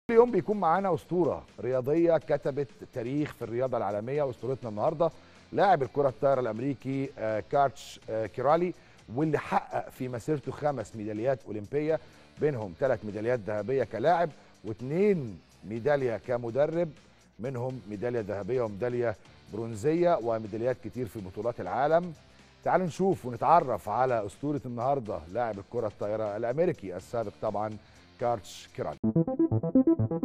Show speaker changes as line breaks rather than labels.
كل يوم بيكون معانا اسطوره رياضيه كتبت تاريخ في الرياضه العالميه واسطورتنا النهارده لاعب الكره الطايره الامريكي آه، كارتش آه، كيرالي واللي حقق في مسيرته خمس ميداليات اولمبيه بينهم ثلاث ميداليات ذهبيه كلاعب واثنين ميداليه كمدرب منهم ميداليه ذهبيه وميداليه برونزيه وميداليات كتير في بطولات العالم تعالوا نشوف ونتعرف على اسطوره النهارده لاعب الكره الطايره الامريكي السابق طبعا كارتش كيرالي